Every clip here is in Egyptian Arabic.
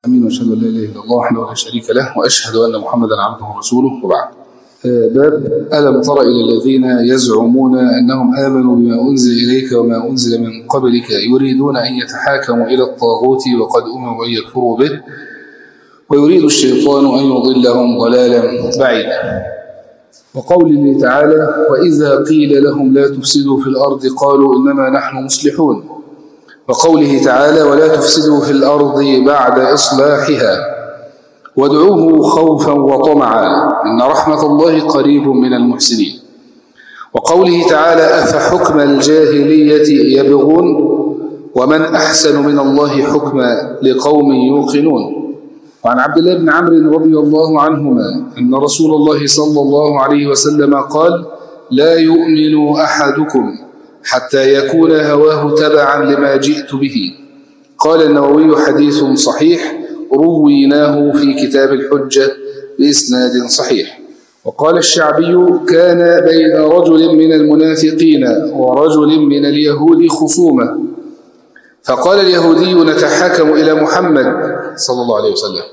امين واشهد ان لا اله الا الله وحده لا شريك له واشهد ان محمدا عبده ورسوله وبعد باب الم تر الى الذين يزعمون انهم امنوا بما انزل اليك وما انزل من قبلك يريدون ان يتحاكموا الى الطاغوت وقد امروا ان يكفروا به ويريد الشيطان ان يضلهم ضلالا بعيدا وقول الله تعالى واذا قيل لهم لا تفسدوا في الارض قالوا انما نحن مصلحون وقوله تعالى ولا تفسدوا في الأرض بعد إصلاحها وادعوه خوفا وطمعا إن رحمة الله قريب من المحسنين وقوله تعالى أفحكم الجاهلية يبغون ومن أحسن من الله حكما لقوم يوقنون وعن عبد الله بن عمرو رضي الله عنهما أن رسول الله صلى الله عليه وسلم قال لا يؤمن أحدكم حتى يكون هواه تبعا لما جئت به قال النووي حديث صحيح رويناه في كتاب الحجة بإسناد صحيح وقال الشعبي كان بين رجل من المنافقين ورجل من اليهود خصومة فقال اليهودي نتحاكم إلى محمد صلى الله عليه وسلم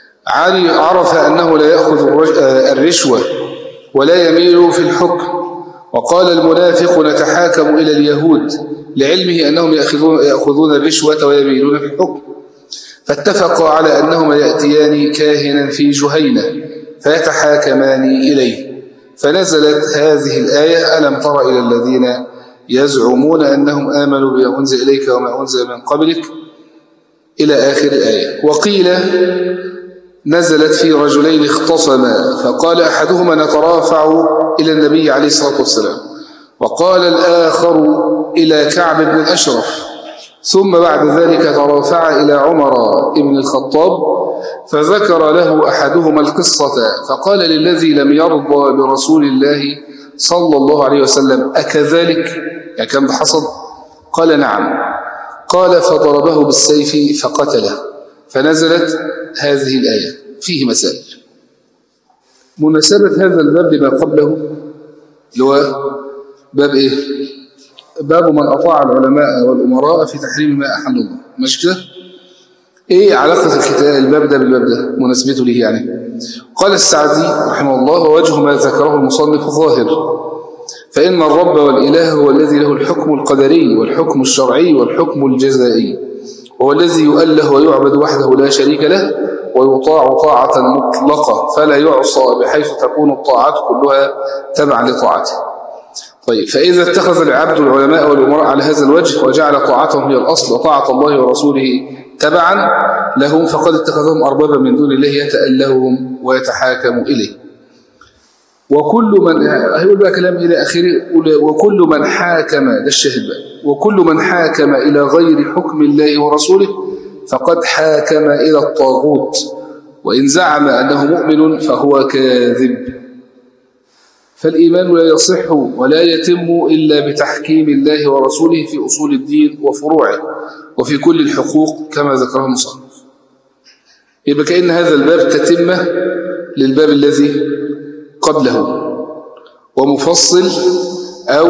عرف أنه لا يأخذ الرشوة ولا يميل في الحكم وقال المنافق نتحاكم إلى اليهود لعلمه أنهم يأخذون الرشوة ويميلون في الحكم فاتفقوا على أنهما يأتيان كاهنا في جهينة فيتحاكمان إليه فنزلت هذه الآية ألم تر إلى الذين يزعمون أنهم آمنوا بما أنزل إليك وما أنزل من قبلك إلى آخر الآية وقيل نزلت في رجلين اختصما فقال أحدهما نترافع إلى النبي عليه الصلاة والسلام وقال الآخر إلى كعب بن الأشرف ثم بعد ذلك ترافع إلى عمر بن الخطاب فذكر له أحدهما القصة فقال للذي لم يرضى برسول الله صلى الله عليه وسلم أكذلك يعني كان ده حصل قال نعم قال فضربه بالسيف فقتله فنزلت هذه الآية فيه مسائل مناسبة هذا الباب بما قبله اللي هو باب إيه؟ باب من أطاع العلماء والأمراء في تحريم ما أحل الله مش كده؟ إيه علاقة الكتاب الباب ده بالباب ده مناسبته ليه يعني قال السعدي رحمه الله ووجه ما ذكره المصنف ظاهر فإن الرب والإله هو الذي له الحكم القدري والحكم الشرعي والحكم الجزائي وهو الذي يؤله ويعبد وحده لا شريك له ويطاع طاعة مطلقة فلا يعصى بحيث تكون الطاعات كلها تبعا لطاعته طيب فإذا اتخذ العبد العلماء والأمراء على هذا الوجه وجعل طاعتهم هي الأصل وطاعة الله ورسوله تبعا لهم فقد اتخذهم أربابا من دون الله يتألههم ويتحاكم إليه وكل من هيقول بقى كلام إلى آخره وكل من حاكم ده الشاهد بقى وكل من حاكم إلى غير حكم الله ورسوله فقد حاكم إلى الطاغوت وإن زعم أنه مؤمن فهو كاذب فالإيمان لا يصح ولا يتم إلا بتحكيم الله ورسوله في أصول الدين وفروعه وفي كل الحقوق كما ذكره المصنف يبقى كأن هذا الباب تتمة للباب الذي قبله ومفصل أو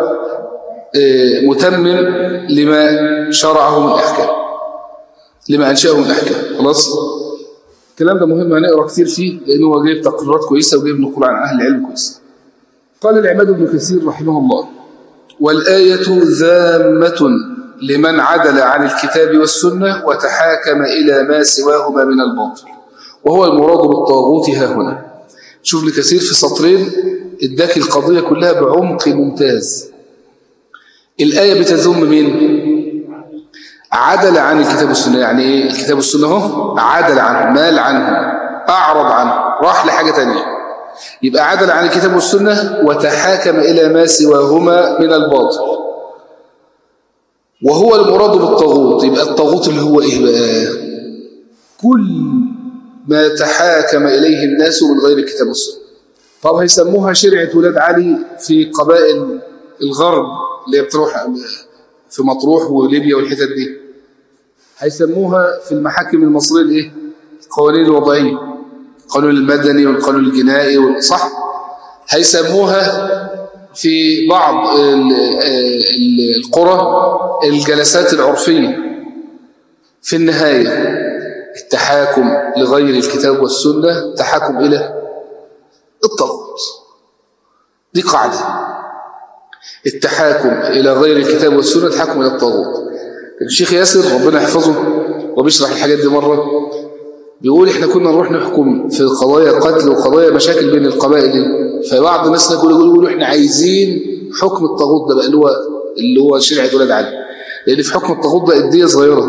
متمم لما شرعه من أحكام لما أنشأه من أحكام خلاص الكلام ده مهم هنقرأ كتير فيه لأنه هو جايب تقريرات كويسة وجايب نقول عن أهل العلم كويسة قال العماد بن كثير رحمه الله والآية ذامة لمن عدل عن الكتاب والسنة وتحاكم إلى ما سواهما من الباطل وهو المراد بالطاغوت ها هنا شوف لكثير في سطرين اداك القضية كلها بعمق ممتاز الآية بتذم مين عدل عن الكتاب والسنة يعني ايه الكتاب والسنة هو عدل عنه مال عنه أعرض عنه راح لحاجة تانية يبقى عدل عن الكتاب والسنة وتحاكم إلى ما سواهما من الباطل وهو المراد بالطاغوت يبقى الطاغوت اللي هو ايه بقى كل ما تحاكم إليه الناس من غير الكتاب والسنة طب هيسموها شرعة ولاد علي في قبائل الغرب اللي بتروح في مطروح وليبيا والحتت دي هيسموها في المحاكم المصرية الايه القوانين الوضعية القانون المدني والقانون الجنائي صح هيسموها في بعض القرى الجلسات العرفية في النهاية التحاكم لغير الكتاب والسنة تحاكم إلى الطاغوت دي قاعدة التحاكم إلى غير الكتاب والسنة تحاكم إلى الطاغوت الشيخ ياسر ربنا يحفظه وبيشرح الحاجات دي مرة بيقول احنا كنا نروح نحكم في قضايا قتل وقضايا مشاكل بين القبائل فبعض الناس يقولوا يقولوا احنا عايزين حكم الطاغوت ده بقى اللي هو اللي هو شرعة ولاد علي لان في حكم الطاغوت ده الدية صغيرة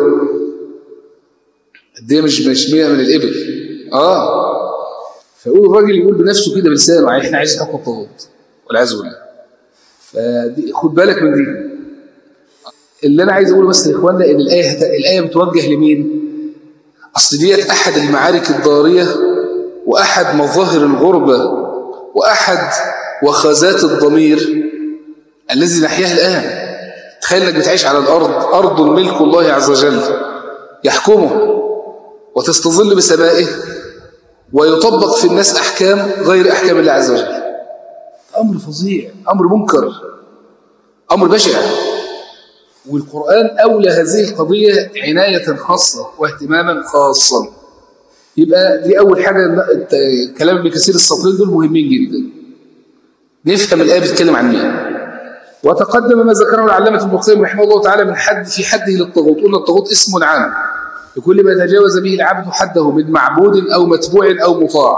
الدية مش مش 100 من الابل اه فيقول الراجل يقول بنفسه كده بلسانه احنا عايزين حكم الطاغوت والعياذ بالله فدي خد بالك من دي اللي انا عايز اقوله بس لاخواننا ان الايه الايه بتوجه لمين اصل ديت احد المعارك الضاريه واحد مظاهر الغربه واحد وخزات الضمير الذي نحياه الان تخيل انك بتعيش على الارض ارض ملك الله عز وجل يحكمه وتستظل بسمائه ويطبق في الناس احكام غير احكام الله عز وجل امر فظيع امر منكر امر بشع والقرآن أولى هذه القضية عناية خاصة واهتماما خاصا يبقى دي أول حاجة كلام ابن كثير السطرين دول مهمين جدا نفهم الآية بتتكلم عن مين وتقدم ما ذكره العلامة ابن القيم رحمه الله تعالى من حد في حده للطاغوت قلنا الطاغوت اسم عام لكل ما تجاوز به العبد حده من معبود أو متبوع أو مطاع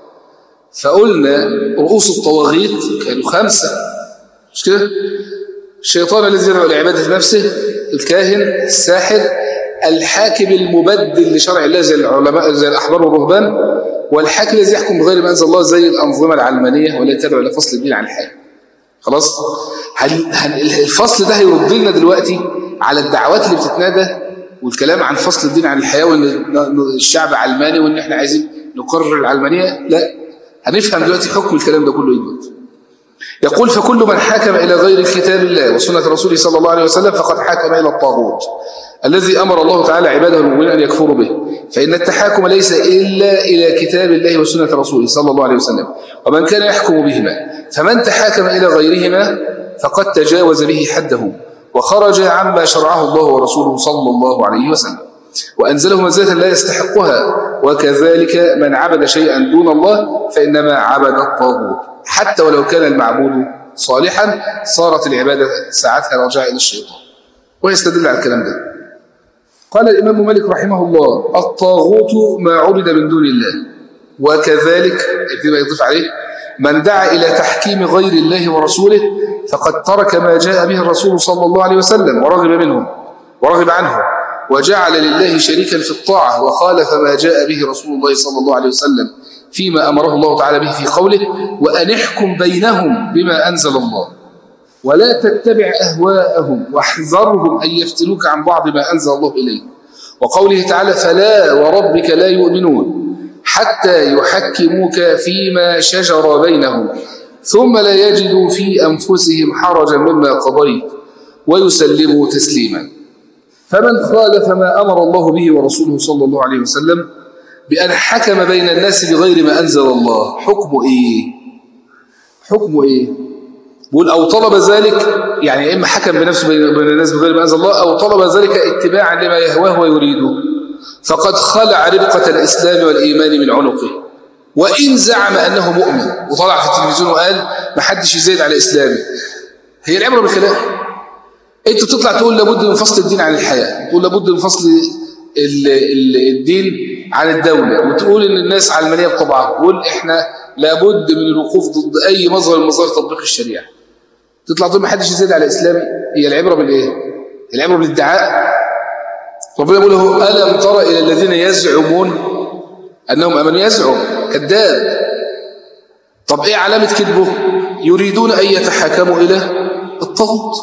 فقلنا رؤوس الطواغيت كانوا خمسة مش كده الشيطان الذي يدعو لعبادة نفسه الكاهن الساحر الحاكم المبدل لشرع الله زي العلماء زي الأحبار والرهبان والحاكم الذي يحكم بغير ما أنزل الله زي الأنظمة العلمانية ولا تدعو إلى فصل الدين عن الحياة خلاص هل الفصل ده هيرد لنا دلوقتي على الدعوات اللي بتتنادى والكلام عن فصل الدين عن الحياة وان الشعب علماني وان احنا عايزين نقرر العلمانية لا هنفهم دلوقتي حكم الكلام ده كله ايه دلوقتي يقول فكل من حكم إلى غير الكتاب الله وسنة رسوله صلى الله عليه وسلم فقد حكم إلى الطاغوت الذي أمر الله تعالى عباده المؤمنين أن يكفروا به فإن التحاكم ليس إلا إلى كتاب الله وسنة رسوله صلى الله عليه وسلم ومن كان يحكم بهما فمن تحاكم إلى غيرهما فقد تجاوز به حده وخرج عما شرعه الله ورسوله صلى الله عليه وسلم وأنزله منزلة لا يستحقها وكذلك من عبد شيئا دون الله فإنما عبد الطاغوت حتى ولو كان المعبود صالحا صارت العبادة ساعتها رجاء إلى الشيطان ويستدل على الكلام ده قال الإمام مالك رحمه الله الطاغوت ما عبد من دون الله وكذلك ابتدى يضيف عليه من دعا إلى تحكيم غير الله ورسوله فقد ترك ما جاء به الرسول صلى الله عليه وسلم ورغب منه ورغب عنه وجعل لله شريكا في الطاعة وخالف ما جاء به رسول الله صلى الله عليه وسلم فيما أمره الله تعالى به في قوله وأن احكم بينهم بما أنزل الله ولا تتبع أهواءهم واحذرهم أن يفتنوك عن بعض ما أنزل الله إليك وقوله تعالى فلا وربك لا يؤمنون حتى يحكموك فيما شجر بينهم ثم لا يجدوا في أنفسهم حرجا مما قضيت ويسلموا تسليما فمن خالف ما أمر الله به ورسوله صلى الله عليه وسلم بأن حكم بين الناس بغير ما أنزل الله حكمه إيه حكمه إيه بقول أو طلب ذلك يعني إما حكم بنفسه بين الناس بغير ما أنزل الله أو طلب ذلك اتباعا لما يهواه ويريده فقد خلع ربقة الإسلام والإيمان من عنقه وإن زعم أنه مؤمن وطلع في التلفزيون وقال ما حدش يزيد على إسلامي هي العبرة بالخلاف انت بتطلع تقول لابد من فصل الدين عن الحياة تقول لابد من فصل الدين عن الدولة وتقول ان الناس علمانية بطبعها تقول احنا لابد من الوقوف ضد اي مظهر من مظاهر تطبيق الشريعة تطلع تقول ما حدش يزيد على اسلامي هي العبرة بالايه العبرة بالادعاء ربنا يقول له ألم ترى إلى الذين يزعمون أنهم أمنوا يزعم كذاب طب إيه علامة كذبه يريدون أن يتحكموا إلى الطاغوت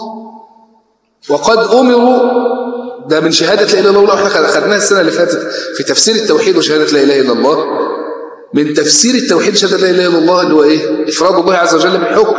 وقد أمروا ده من شهادة لا إله إلا الله احنا خدناها السنة اللي فاتت في تفسير التوحيد وشهادة لا إله إلا الله من تفسير التوحيد وشهادة لا إله إلا الله اللي هو إيه إفراد الله عز وجل بالحكم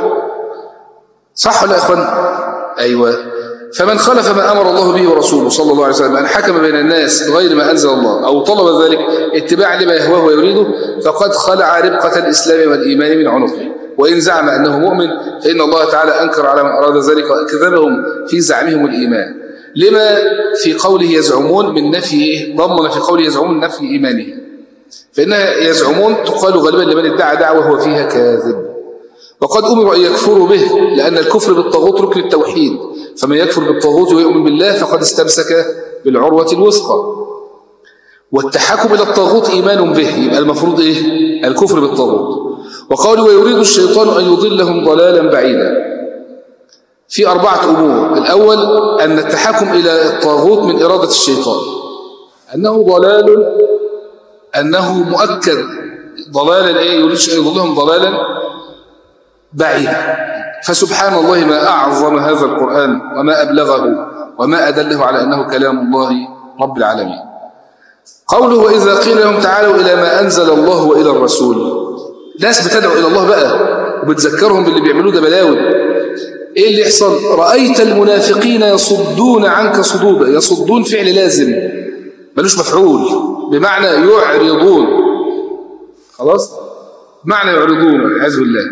صح ولا يا إخوان أيوة فمن خلف ما أمر الله به ورسوله صلى الله عليه وسلم أن حكم بين الناس بغير ما أنزل الله أو طلب ذلك اتباعا لما يهواه ويريده فقد خلع ربقة الإسلام والإيمان من عنقه وإن زعم أنه مؤمن فإن الله تعالى أنكر على من أراد ذلك وأكذبهم في زعمهم الإيمان لما في قوله يزعمون من نفي ضمن في قوله يزعمون نفي إيمانه فإنها يزعمون تقال غالبا لمن ادعى دعوة هو فيها كاذب وقد أمر أن يكفروا به لأن الكفر بالطاغوت ركن التوحيد فمن يكفر بالطاغوت ويؤمن بالله فقد استمسك بالعروة الوثقى والتحكم إلى الطاغوت إيمان به يبقى المفروض إيه؟ الكفر بالطاغوت وقال ويريد الشيطان أن يضلهم ضلالا بعيدا في أربعة أمور الأول أن التحكم إلى الطاغوت من إرادة الشيطان أنه ضلال أنه مؤكد ضلالا إيه يريد أن يضلهم ضلالا بعيدا فسبحان الله ما أعظم هذا القرآن وما أبلغه وما أدله على أنه كلام الله رب العالمين قوله وإذا قيل لهم تعالوا إلى ما أنزل الله وإلى الرسول ناس بتدعو إلى الله بقى وبتذكرهم باللي بيعملوه ده بلاوي إيه اللي يحصل رأيت المنافقين يصدون عنك صدودا يصدون فعل لازم ملوش مفعول بمعنى يعرضون خلاص معنى يعرضون والعياذ بالله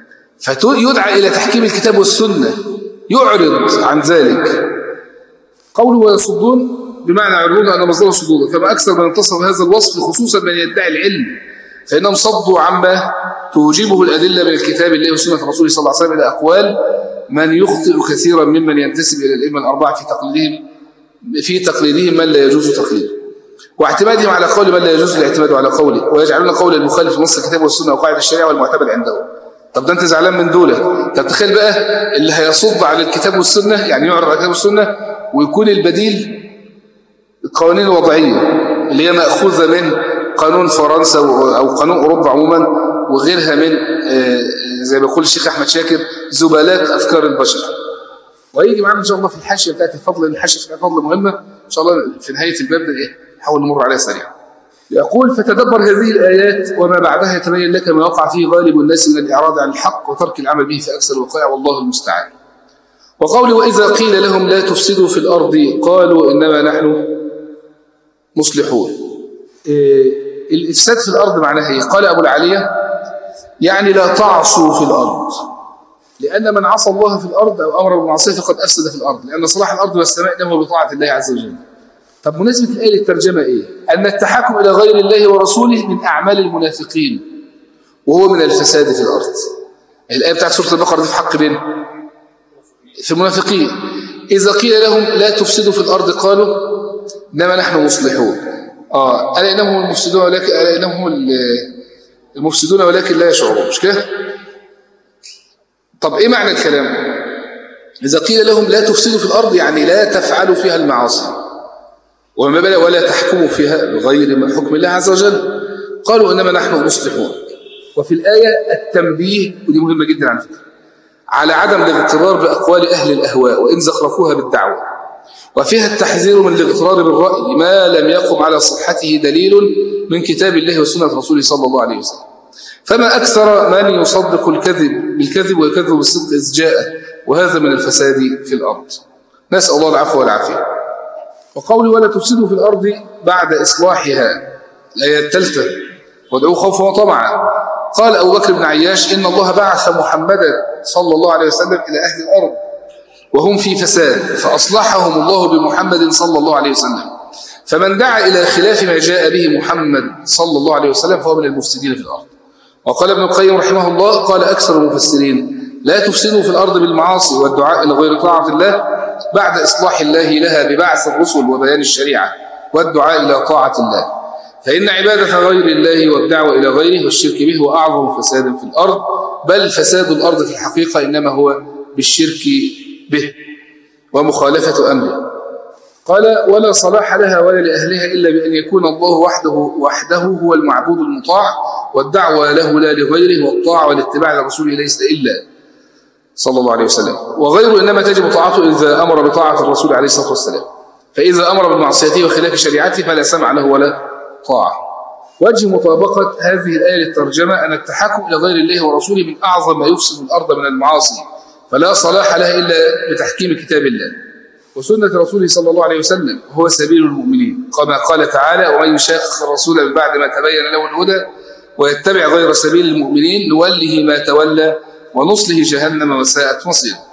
فيدعى إلى تحكيم الكتاب والسنة يعرض عن ذلك قوله ويصدون بمعنى يعرضون أن مصدره صدودا فما أكثر من انتصر هذا الوصف خصوصا من يدعي العلم فإنهم صدوا عما توجبه الأدلة من الكتاب الله وسنة رسوله صلى الله عليه وسلم إلى أقوال من يخطئ كثيرا ممن ينتسب إلى الأئمة الأربعة في تقليدهم في تقليدهم من لا يجوز تقليده واعتمادهم على قول من لا يجوز الاعتماد على قوله ويجعلون قول المخالف نص الكتاب والسنة وقاعدة الشريعة والمعتمد عندهم طب ده انت زعلان من دول طب تخيل بقى اللي هيصد على الكتاب والسنة يعني يعرض على الكتاب والسنة ويكون البديل القوانين الوضعية اللي هي مأخوذة من قانون فرنسا أو قانون أوروبا عموما وغيرها من زي ما يقول الشيخ أحمد شاكر زبالات أفكار البشر وهيجي معانا إن شاء الله في الحاشية بتاعت الفضل الحاشية في الفضل مهمة إن شاء الله في نهاية الباب ده إيه نحاول نمر عليها سريعا يقول فتدبر هذه الآيات وما بعدها يتبين لك ما وقع فيه غالب الناس من الإعراض عن الحق وترك العمل به في أكثر الوقائع والله المستعان وقول وإذا قيل لهم لا تفسدوا في الأرض قالوا إنما نحن مصلحون إيه الإفساد في الأرض معناها إيه؟ قال أبو العالية يعني لا تعصوا في الأرض لأن من عصى الله في الأرض أو أمر بالمعصية فقد أفسد في الأرض لأن صلاح الأرض والسماء إنما بطاعة الله عز وجل طب مناسبة الآية للترجمة إيه؟ أن التحكم إلى غير الله ورسوله من أعمال المنافقين وهو من الفساد في الأرض الآية بتاعت سورة البقرة دي في حق مين؟ في المنافقين إذا قيل لهم لا تفسدوا في الأرض قالوا إنما نحن مصلحون آه ألا إنهم المفسدون ولكن ألا إنهم المفسدون ولكن لا يشعرون مش كده؟ طب إيه معنى الكلام؟ إذا قيل لهم لا تفسدوا في الأرض يعني لا تفعلوا فيها المعاصي وما بلا ولا تحكموا فيها بغير حكم الله عز وجل قالوا إنما نحن مصلحون وفي الآية التنبيه ودي مهمة جدا على فكرة على عدم الاغترار بأقوال أهل الأهواء وإن زخرفوها بالدعوة وفيها التحذير من الاغترار بالرأي ما لم يقم على صحته دليل من كتاب الله وسنة رسوله صلى الله عليه وسلم فما أكثر من يصدق الكذب بالكذب ويكذب بالصدق إذ جاء وهذا من الفساد في الأرض نسأل الله العفو والعافية وقول ولا تفسدوا في الأرض بعد إصلاحها الآية الثالثة وادعوه خوفا وطمعا قال أبو بكر بن عياش إن الله بعث محمدا صلى الله عليه وسلم إلى أهل الأرض وهم في فساد فأصلحهم الله بمحمد صلى الله عليه وسلم فمن دعا إلى خلاف ما جاء به محمد صلى الله عليه وسلم فهو من المفسدين في الأرض وقال ابن القيم رحمه الله قال أكثر المفسرين لا تفسدوا في الأرض بالمعاصي والدعاء إلى غير طاعة الله بعد إصلاح الله لها ببعث الرسل وبيان الشريعة والدعاء إلى طاعة الله فإن عبادة غير الله والدعوة إلى غيره والشرك به هو أعظم فساد في الأرض بل فساد الأرض في الحقيقة إنما هو بالشرك به ومخالفة أمره قال ولا صلاح لها ولا لأهلها إلا بأن يكون الله وحده وحده هو المعبود المطاع والدعوة له لا لغيره والطاعة والاتباع لرسوله ليس إلا صلى الله عليه وسلم وغيره إنما تجب طاعته إذا أمر بطاعة الرسول عليه الصلاة والسلام فإذا أمر بمعصيته وخلاف شريعته فلا سمع له ولا طاعة وجه مطابقة هذه الآية للترجمة أن التحكم إلى غير الله ورسوله من أعظم ما يفسد الأرض من المعاصي فلا صلاح لها إلا بتحكيم كتاب الله وسنة رسوله صلى الله عليه وسلم هو سبيل المؤمنين كما قال تعالى ومن يشاقق الرسول من بعد ما تبين له الهدى ويتبع غير سبيل المؤمنين نوله ما تولى ونصله جهنم وساءت مصير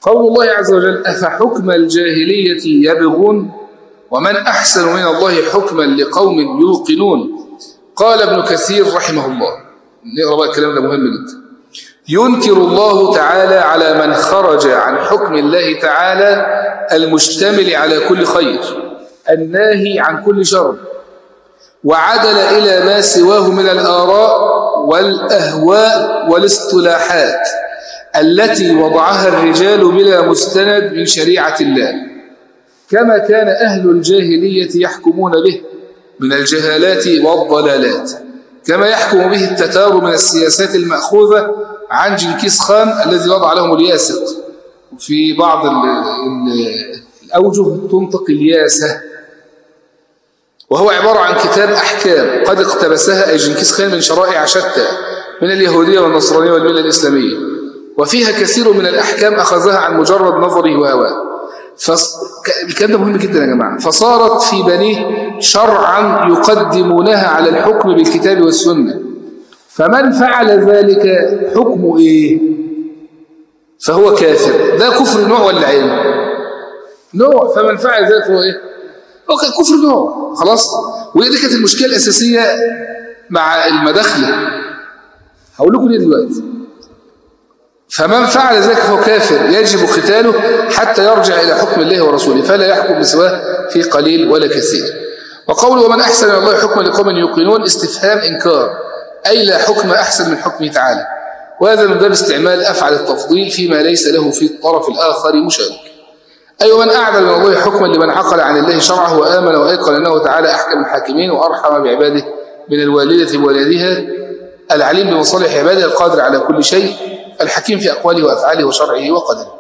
قول الله عز وجل أفحكم الجاهلية يبغون ومن أحسن من الله حكما لقوم يوقنون قال ابن كثير رحمه الله نقرأ بقى الكلام ده مهم جدا ينكر الله تعالى على من خرج عن حكم الله تعالى المشتمل على كل خير الناهي عن كل شر وعدل إلى ما سواه من الآراء والأهواء والاصطلاحات التي وضعها الرجال بلا مستند من شريعة الله كما كان أهل الجاهلية يحكمون به من الجهالات والضلالات كما يحكم به التتار من السياسات المأخوذة عن جنكيز خان الذي وضع لهم الياسق في بعض الأوجه تنطق الياسة وهو عبارة عن كتاب أحكام قد اقتبسها أي جنكيز خان من شرائع شتى من اليهودية والنصرانية والملة الإسلامية وفيها كثير من الأحكام أخذها عن مجرد نظره وهواه فص... الكلام ده مهم جدا يا جماعة فصارت في بنيه شرعا يقدمونها على الحكم بالكتاب والسنة فمن فعل ذلك حكمه إيه فهو كافر ده كفر نوع ولا عين نوع فمن فعل ذلك هو إيه هو كفر نوع خلاص ودي كانت المشكلة الأساسية مع المداخلة هقول لكم ليه دلوقتي فمن فعل ذلك فهو كافر يجب قتاله حتى يرجع إلى حكم الله ورسوله فلا يحكم بسواه في قليل ولا كثير وقوله ومن أحسن من الله حكما لقوم يوقنون استفهام إنكار أي لا حكم أحسن من حكمه تعالى وهذا من باب استعمال أفعل التفضيل فيما ليس له في الطرف الآخر مشارك أي ومن أعدل من الله حكما لمن عقل عن الله شرعه وآمن وأيقن أنه تعالى أحكم الحاكمين وأرحم بعباده من الوالدة بولدها العليم بمصالح عباده القادر على كل شيء الحكيم في أقواله وأفعاله وشرعه وقدره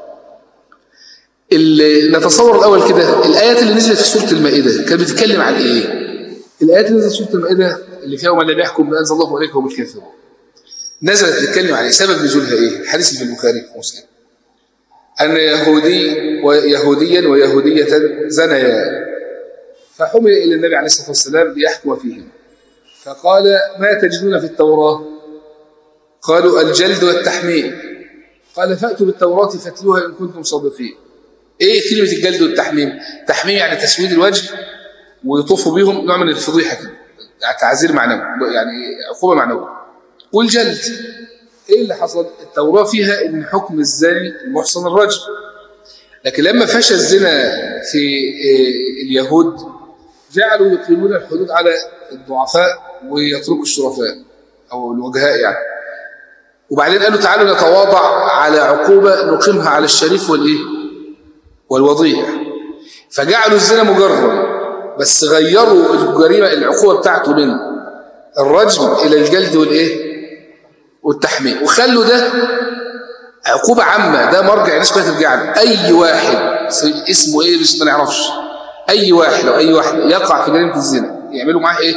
نتصور الأول كده الآيات اللي نزلت في سورة المائدة كانت بتتكلم عن إيه الآيات اللي نزلت في سورة المائدة اللي فيها ومن لم يحكم بأنزل الله عليك هم الكافرون نزلت تتكلم عن إيه سبب نزولها إيه حديث في البخاري في مسلم أن يهودي ويهوديا ويهودية زنيا فحمل إلى النبي عليه الصلاة والسلام ليحكم فيهم فقال ما تجدون في التوراة قالوا الجلد والتحميل قال فأتوا بالتوراة فاتلوها إن كنتم صادقين إيه كلمة الجلد والتحميم تحميم يعني تسويد الوجه ويطوفوا بهم نوع من الفضيحة كده تعزير معنوي يعني عقوبة معنوية والجلد إيه اللي حصل التوراة فيها إن حكم الزاني المحصن الرجل لكن لما فشى الزنا في اليهود جعلوا يقيمون الحدود على الضعفاء ويتركوا الشرفاء أو الوجهاء يعني وبعدين قالوا تعالوا نتواضع على عقوبة نقيمها على الشريف والإيه والوضيع فجعلوا الزنا مجرم بس غيروا الجريمة العقوبة بتاعته من الرجم إلى الجلد والإيه والتحميل وخلوا ده عقوبة عامة ده مرجع الناس كلها ترجع له أي واحد اسمه إيه مش ما نعرفش أي واحد أو أي واحد يقع في جريمة الزنا يعملوا معاه إيه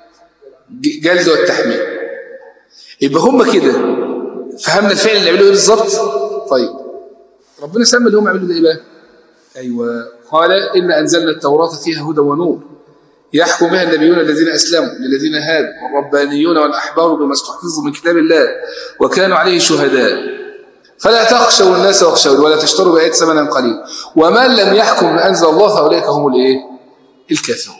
جلد والتحميل يبقى هم كده فهمنا الفعل اللي عملوه ايه بالظبط طيب ربنا سمى اللي هم عملوا ده ايه بقى ايوه قال ان انزلنا التوراة فيها هدى ونور يحكم بها النبيون الذين اسلموا للذين هادوا والربانيون والاحبار بما استحفظوا من كتاب الله وكانوا عليه شهداء فلا تخشوا الناس واخشوا ولا تشتروا بآيات ثمنا قليلا ومن لم يحكم بأنزل الله فأولئك هم الايه الكافرون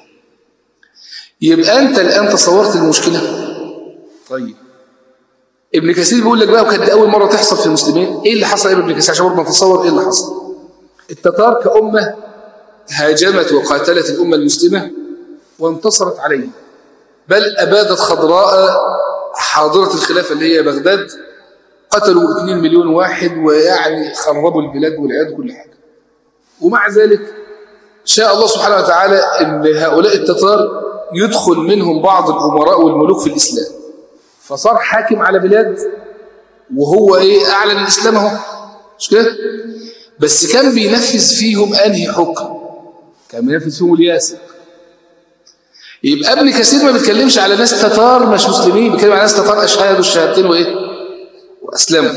يبقى انت الان تصورت المشكله طيب ابن كثير بيقول لك بقى وكانت دي اول مره تحصل في المسلمين ايه اللي حصل ابن كثير عشان برضه نتصور ايه اللي حصل التتار كأمة هاجمت وقاتلت الأمة المسلمة وانتصرت عليه بل أبادت خضراء حاضرة الخلافة اللي هي بغداد قتلوا 2 مليون واحد ويعني خربوا البلاد والعياد كل حاجة ومع ذلك شاء الله سبحانه وتعالى أن هؤلاء التتار يدخل منهم بعض الأمراء والملوك في الإسلام فصار حاكم على بلاد وهو إيه أعلن الإسلام اهو مش كده بس كان بينفذ فيهم أنهي حكم كان بينفذ فيهم الياسر يبقى ابن كثير ما بيتكلمش على ناس تتار مش مسلمين بيتكلم على ناس تتار أشهدوا الشهادتين وإيه وأسلموا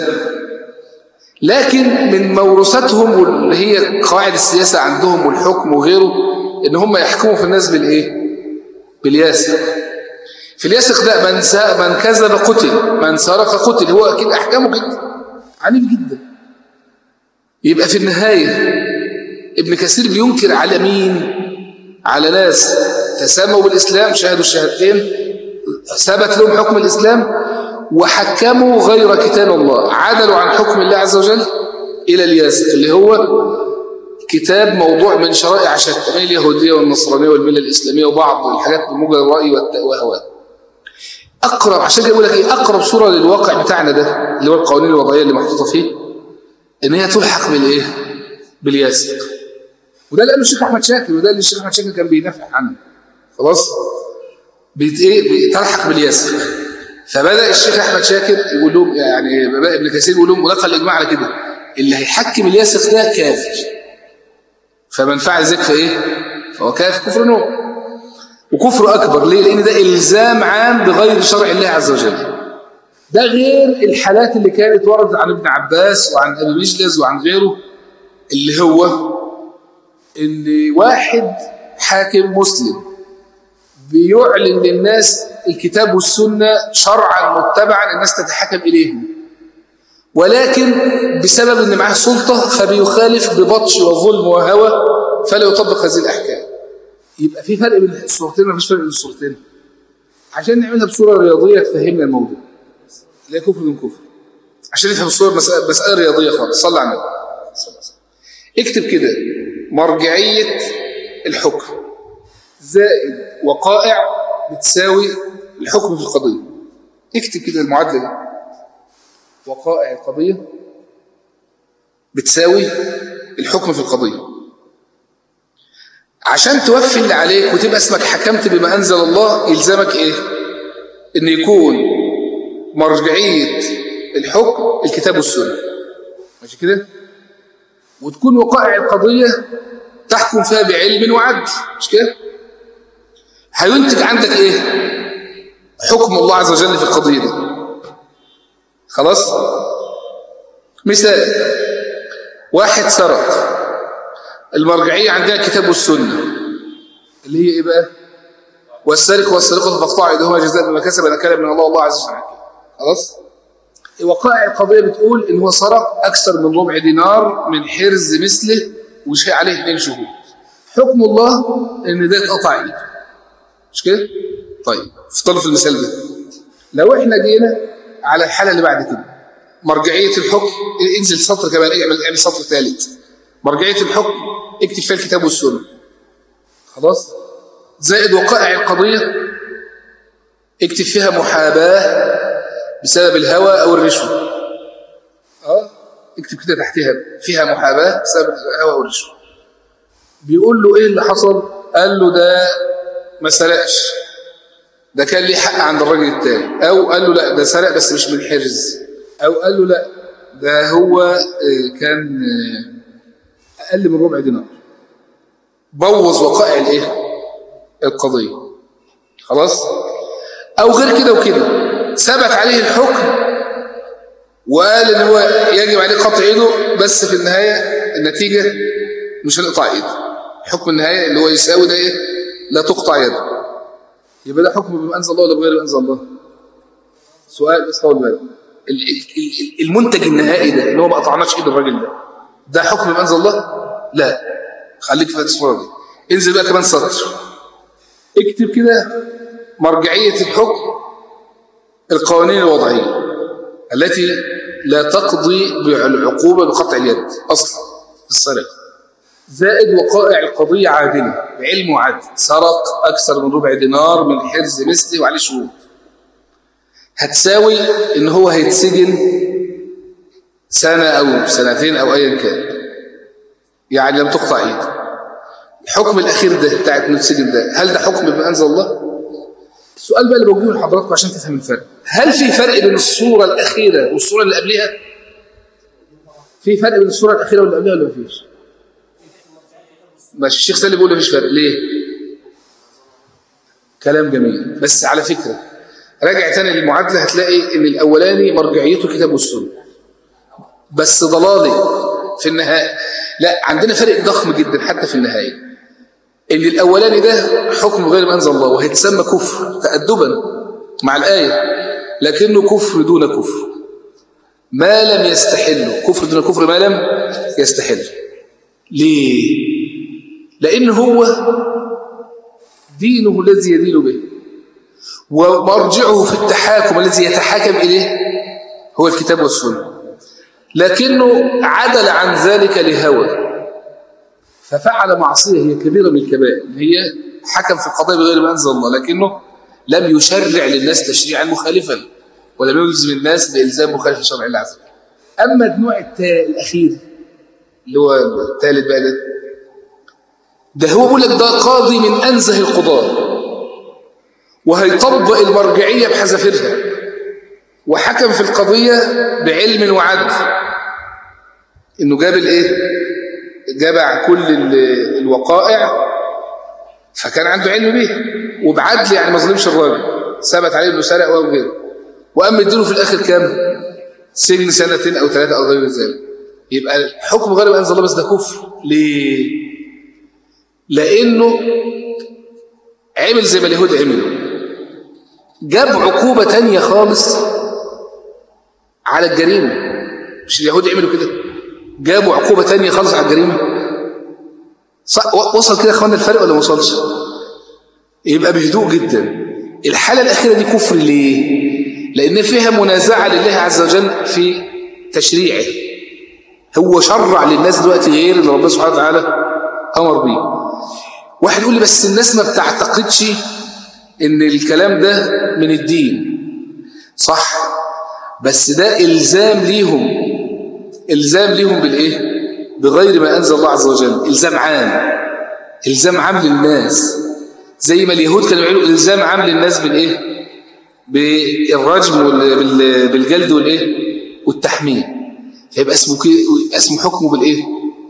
لكن من موروثاتهم واللي هي قواعد السياسة عندهم والحكم وغيره ان هم يحكموا في الناس بالايه بالياسر في الياسق ده من من كذب قتل من سرق قتل هو اكيد احكامه كده عنيف جدا يبقى في النهاية ابن كثير بينكر على مين على ناس تسموا بالإسلام شهدوا الشهادتين ثبت لهم حكم الإسلام وحكموا غير كتاب الله عدلوا عن حكم الله عز وجل إلى الياسق اللي هو كتاب موضوع من شرائع شتى من اليهودية والنصرانية والملة الإسلامية وبعض الحاجات بموجب الرأي والهواء أقرب عشان كده أقول لك إيه أقرب صورة للواقع بتاعنا ده اللي هو القوانين الوضعية اللي محطوطة فيه إن هي تلحق بالإيه؟ بالياسق وده اللي قاله الشيخ أحمد شاكر وده اللي الشيخ أحمد شاكر كان بيدافع عنه خلاص بيت إيه بتلحق بالياسق فبدأ الشيخ أحمد شاكر يقول لهم يعني ابن كثير يقول لهم ولقى الإجماع على كده اللي هيحكم الياسق ده كافر فمن فعل ذلك فإيه فهو كافر كفر نوع وكفر أكبر ليه لأن ده إلزام عام بغير شرع الله عز وجل ده غير الحالات اللي كانت وردت عن ابن عباس وعن أبي مجلس وعن غيره اللي هو ان واحد حاكم مسلم بيعلن للناس الكتاب والسنة شرعا متبعا الناس تتحكم إليهم ولكن بسبب ان معاه سلطة فبيخالف ببطش وظلم وهوى فلا يطبق هذه الأحكام يبقى في فرق بين الصورتين ما فيش فرق بين الصورتين عشان نعملها بصورة رياضية تفهمنا الموضوع لا كفر من كفر عشان نفهم الصورة مسألة, مسألة رياضية خالص صلى على النبي اكتب كده مرجعية الحكم زائد وقائع بتساوي الحكم في القضية اكتب كده المعادلة دي وقائع القضية بتساوي الحكم في القضية عشان توفي اللي عليك وتبقى اسمك حكمت بما أنزل الله يلزمك إيه إن يكون مرجعية الحكم الكتاب والسنة ماشي كده وتكون وقائع القضية تحكم فيها بعلم وعدل مش كده هينتج عندك ايه حكم الله عز وجل في القضية دي خلاص مثال واحد سرق المرجعية عندها الكتاب والسنة اللي هي ايه بقى والسارق والسارقة فاقطعوا ايديهما جزاء بما كسب نكالا من الله الله عز وجل خلاص وقائع القضية بتقول ان هو سرق اكثر من ربع دينار من حرز مثله وشيء عليه اثنين شهود حكم الله ان ده اتقطع ايده مش كده طيب افترض في المثال ده لو احنا جينا على الحالة اللي بعد كده مرجعية الحكم انزل سطر كمان اعمل اعمل سطر ثالث مرجعية الحكم اكتب فيها الكتاب والسنة خلاص زائد وقائع القضية اكتب فيها محاباة بسبب الهوى او الرشوة اه اكتب كده تحتها فيها محاباة بسبب الهوى او الرشوة بيقول له ايه اللي حصل قال له ده ما سرقش ده كان ليه حق عند الراجل التاني او قال له لا ده سرق بس مش من حرز او قال له لا ده هو كان اقل من ربع دينار بوظ وقائع الايه القضيه خلاص او غير كده وكده ثبت عليه الحكم وقال ان هو يجب عليه قطع ايده بس في النهايه النتيجه مش هنقطع ايده حكم النهايه اللي هو يساوي ده ايه لا تقطع يده يبقى ده حكم بما انزل الله ولا بغير ما انزل الله سؤال بس طول بالك المنتج النهائي ده اللي هو ما قطعناش ايد الراجل ده ده حكم بما انزل الله لا خليك في الصوره دي انزل بقى كمان سطر اكتب كده مرجعيه الحكم القوانين الوضعيه التي لا تقضي بالعقوبه بقطع اليد اصلا في السرقه زائد وقائع القضية عادلة بعلم وعدل سرق أكثر من ربع دينار من حرز مثلي وعليه شهود هتساوي إن هو هيتسجن سنة أو سنتين أو أيا كان يعني لم تقطع إيده الحكم الأخير ده بتاعت من السجن ده هل ده حكم بما أنزل الله؟ السؤال بقى اللي بوجهه لحضراتكم عشان تفهم الفرق هل في فرق بين الصورة الأخيرة والصورة اللي قبلها؟ في فرق بين الصورة الأخيرة واللي قبلها ولا مفيش؟ ماشي الشيخ سالم بيقول مفيش فرق ليه كلام جميل بس على فكرة راجع تاني للمعادلة هتلاقي ان الاولاني مرجعيته كتاب والسنة بس ضلالي في النهاية لا عندنا فرق ضخم جدا حتى في النهاية ان الاولاني ده حكم غير ما انزل الله وهيتسمى كفر تأدبا مع الآية لكنه كفر دون كفر ما لم يستحله كفر دون كفر ما لم يستحله ليه لأن هو دينه الذي يدين به ومرجعه في التحاكم الذي يتحاكم إليه هو الكتاب والسنة لكنه عدل عن ذلك لهوى ففعل معصية هي كبيرة من الكبائر هي حكم في القضاء بغير ما أنزل الله لكنه لم يشرع للناس تشريعا مخالفا ولم يلزم الناس بإلزام مخالف شرع الله عز وجل أما النوع الأخير اللي هو الثالث بقى ده ده هو بيقول لك ده قاضي من أنزه القضاة وهيطبق المرجعية بحذافيرها وحكم في القضية بعلم وعدل انه جاب الايه جاب كل الوقائع فكان عنده علم بيها وبعدل يعني ما ظلمش الراجل ثبت عليه انه سرق او غيره وقام مديله في الاخر كام سجن سنتين او ثلاثه او غير ذلك يبقى الحكم غير ما انزل الله بس ده كفر ليه لانه عمل زي ما اليهود عملوا جاب عقوبة تانية خالص على الجريمة مش اليهود عملوا كده جابوا عقوبة تانية خالص على الجريمة وصل كده يا اخوانا الفرق ولا ما وصلش يبقى بهدوء جدا الحالة الأخيرة دي كفر ليه لأن فيها منازعة لله عز وجل في تشريعه هو شرع للناس دلوقتي غير اللي ربنا سبحانه وتعالى أمر بيه واحد يقول لي بس الناس ما بتعتقدش ان الكلام ده من الدين صح بس ده إلزام ليهم إلزام ليهم بالإيه بغير ما أنزل الله عز وجل إلزام عام إلزام عام للناس زي ما اليهود كانوا يعملوا إلزام عام للناس بالإيه بالرجم بالجلد والإيه والتحميل فيبقى اسمه اسمه حكمه بالإيه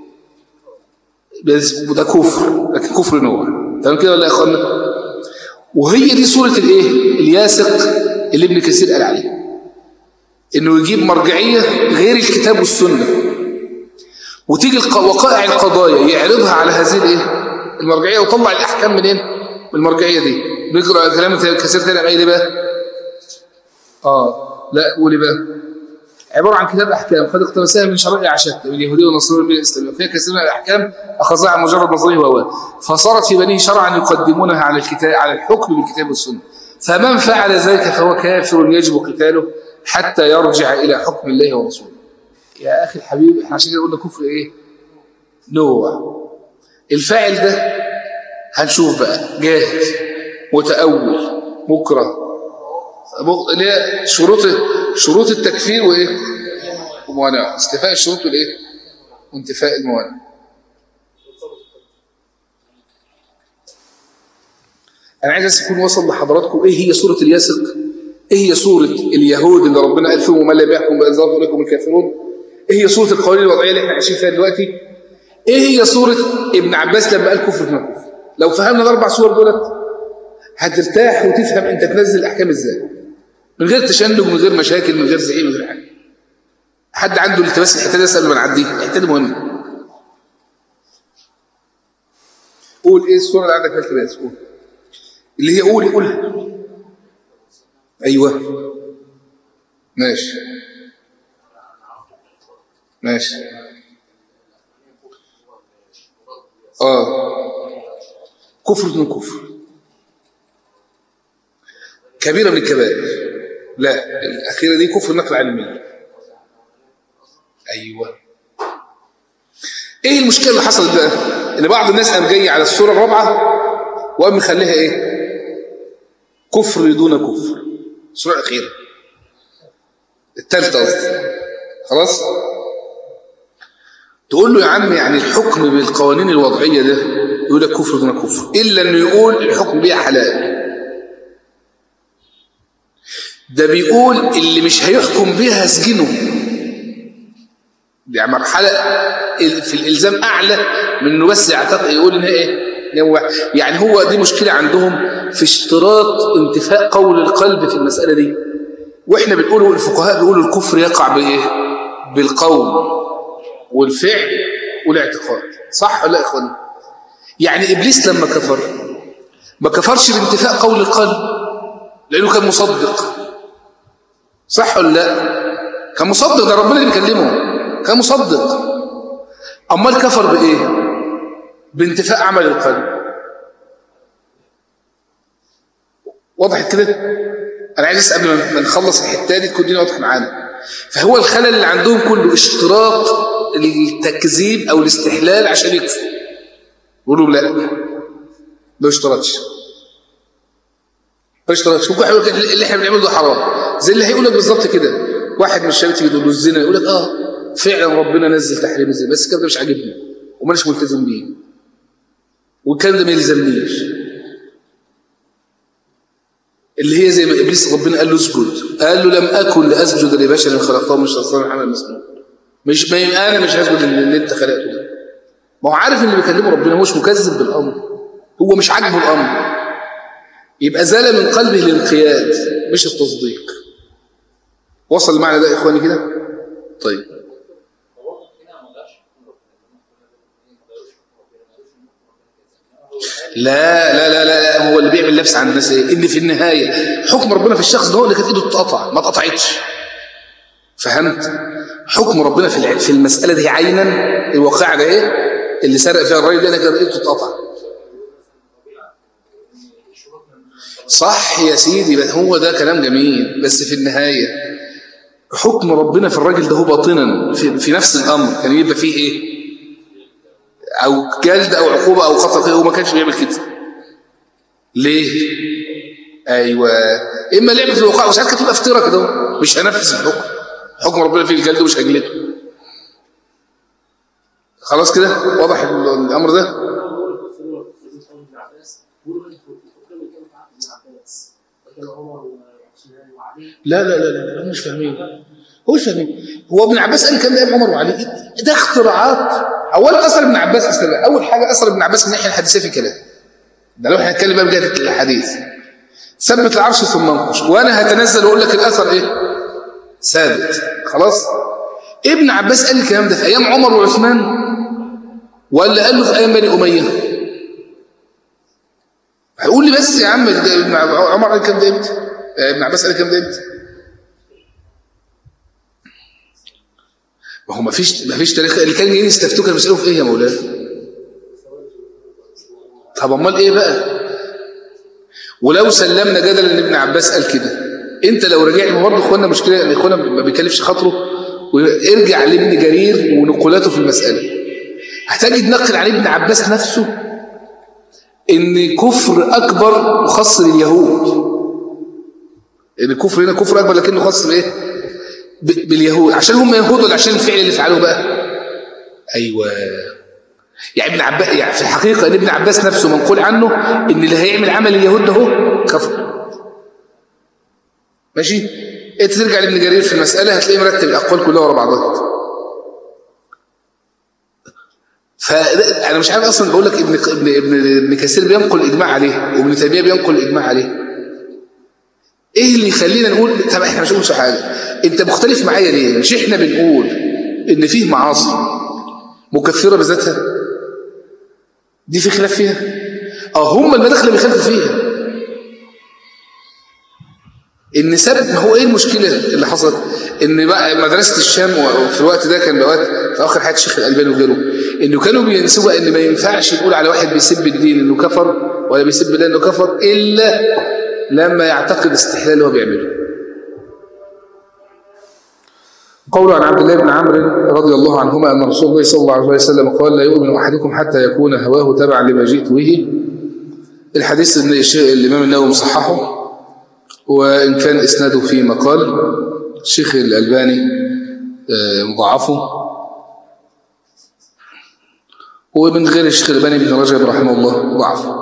ده كفر لكن كفر نوع تمام كده ولا يا اخوانا وهي دي صورة الايه الياسق اللي ابن كثير قال عليه انه يجيب مرجعية غير الكتاب والسنة وتيجي وقائع القضايا يعرضها على هذه الايه المرجعية وطلع الاحكام منين من المرجعية دي بيقرأ كلام كثير تاني ايه بقى اه لا قولي بقى عبارة عن كتاب أحكام قد اقتبسها من شرائع شتى من اليهودية والنصرانية من الإسلامية وفيها كثير من الأحكام أخذها عن مجرد نظريه وهو فصارت في بنيه شرعا يقدمونها على الكتاب على الحكم بالكتاب والسنة فمن فعل ذلك فهو كافر يجب قتاله حتى يرجع إلى حكم الله ورسوله يا أخي الحبيب احنا عشان كده قلنا كفر إيه نوع الفاعل ده هنشوف بقى جاهز متأول مكره اللي هي شروط شروط التكفير وايه وموانعه استفاء الشروط والايه وانتفاء الموانع انا عايز بس يكون وصل لحضراتكم ايه هي سوره الياسق ايه هي سوره اليهود اللي ربنا قال فيهم وما لم يحكم بانزل عليكم الكافرون ايه هي سوره القوانين الوضعيه اللي احنا عايشين فيها دلوقتي ايه هي سوره ابن عباس لما قال كفر في كفر لو فهمنا الاربع سور دولت هترتاح وتفهم انت تنزل الاحكام ازاي من غير تشنج من غير مشاكل من غير زعيم من غير حاجه حد عنده التباس الحته دي اسال ما نعديها الحته دي مهمه قول ايه الصوره اللي عندك في التباس قول اللي هي قول قول ايوه ماشي ماشي اه كفر من كفر كبيرة من الكبائر لا الأخيرة دي كفر نقل عن الملة أيوة إيه المشكلة اللي حصلت بقى إن بعض الناس قام جاي على السورة الرابعة وقام مخليها إيه كفر دون كفر السورة الأخيرة الثالثة قصدي خلاص تقول له يا عم يعني الحكم بالقوانين الوضعية ده يقول لك كفر دون كفر إلا أنه يقول الحكم بيها حلال ده بيقول اللي مش هيحكم بيها هسجنه يعني مرحلة في الإلزام أعلى من أنه بس يعتقد يقول إنها إيه يعني هو دي مشكلة عندهم في اشتراط انتفاء قول القلب في المسألة دي وإحنا بنقول الفقهاء بيقولوا الكفر يقع بإيه بالقول والفعل والاعتقاد صح ولا يا إخواني يعني إبليس لما كفر ما كفرش بانتفاء قول القلب لأنه كان مصدق صح ولا لا كان مصدق ده ربنا اللي بيكلمه كان مصدق امال كفر بايه بانتفاء عمل القلب وضحت كده انا عايز قبل ما نخلص الحته دي تكون الدنيا واضحه معانا فهو الخلل اللي عندهم كله اشتراط التكذيب او الاستحلال عشان يكفر يقولوا لا ما اشترطش ما اشترطش ممكن يقول لك اللي احنا بنعمله ده حرام زي اللي هيقول لك بالظبط كده واحد من الشباب تيجي تقول له الزنا يقول لك اه فعلا ربنا نزل تحريم الزنا بس الكلام ده مش عاجبني ومانيش ملتزم بيه والكلام ده ما يلزمنيش اللي هي زي ما ابليس ربنا قال له اسجد قال له لم اكن لاسجد لبشر خلقته من شيطان عمل مسنون مش ما انا مش هسجد اللي انت خلقته ده ما هو عارف اللي بيكلمه ربنا هو مش مكذب بالامر هو مش عاجبه الامر يبقى زال من قلبه الانقياد مش التصديق وصل المعنى ده يا اخواني كده طيب لا لا لا لا هو اللي بيعمل لبس عن الناس ايه ان في النهايه حكم ربنا في الشخص ده هو اللي كانت ايده تتقطع ما اتقطعتش فهمت حكم ربنا في في المساله دي عينا الواقعه ده ايه اللي سرق فيها الراجل ده انا كانت ايده تتقطع صح يا سيدي بس هو ده كلام جميل بس في النهايه حكم ربنا في الراجل ده هو باطنا في, في نفس الامر كان يبقى فيه ايه او جلد او عقوبة او خطر هو ما كانش بيعمل كده ليه ايوه اما لعبه في الوقاع وساعات كانت تبقى افتراء كده مش هنفذ الحكم حكم ربنا فيه الجلد ومش هجلده خلاص كده واضح الامر ده لا لا لا لا مش فاهمين هو مش فاهمين هو ابن عباس قال كان ده عمر وعلي ده اختراعات اولا اثر ابن عباس استنى اول حاجه اثر ابن عباس من الناحيه الحديثيه في كلام ده لو احنا هنتكلم بقى بجد الحديث ثبت العرش ثم انقش وانا هتنزل واقول لك الاثر ايه ثابت خلاص ابن عباس قال الكلام ده في ايام عمر وعثمان ولا قال له في ايام بني اميه هيقول لي بس يا عم عمر قال الكلام ده امتى ابن عباس قال الكلام ده امتى ما هو ما فيش ما فيش تاريخ اللي كان جايين يستفتوك كانوا بيسالوا في ايه يا مولانا طب امال ايه بقى ولو سلمنا جدلا ان ابن عباس قال كده انت لو رجعت برضه اخوانا مشكله ان اخوانا ما بيكلفش خاطره وارجع لابن جرير ونقولاته في المساله هتجد نقل عن ابن عباس نفسه ان كفر اكبر خاص لليهود ان الكفر هنا كفر اكبر لكنه خاص بايه باليهود عشان هم يهود ولا عشان الفعل اللي فعلوه بقى ايوه يعني ابن عباس يعني في الحقيقه ان ابن عباس نفسه منقول عنه ان اللي هيعمل عمل اليهود ده هو كفر ماشي انت ترجع لابن جرير في المساله هتلاقيه مرتب الاقوال كلها ورا بعضها كده فانا مش عارف اصلا بقول لك ابن ابن ابن, ابن كثير بينقل اجماع عليه وابن تيميه بينقل اجماع عليه ايه اللي يخلينا نقول طب احنا مش نقولش حاجه انت مختلف معايا ليه مش احنا بنقول ان فيه معاصي مكفره بذاتها دي في خلاف فيها اه هم المداخل اللي بيخالفوا فيها ان سبب ما هو ايه المشكله اللي حصلت ان بقى مدرسه الشام في الوقت ده كان بوقت في اخر حياه الشيخ الالباني وغيره انه كانوا بينسبوا ان ما ينفعش نقول على واحد بيسب الدين انه كفر ولا بيسب الله انه كفر الا لما يعتقد استحلال اللي هو بيعمله قول عن عبد الله بن عمرو رضي الله عنهما أن رسول الله صلى الله عليه وسلم قال لا يؤمن أحدكم حتى يكون هواه تبعا لما جئت به الحديث ان الإمام النووي مصححه وإن كان إسناده في مقال الشيخ الألباني مضاعفه ومن غير الشيخ الألباني بن رجب رحمه الله ضعفه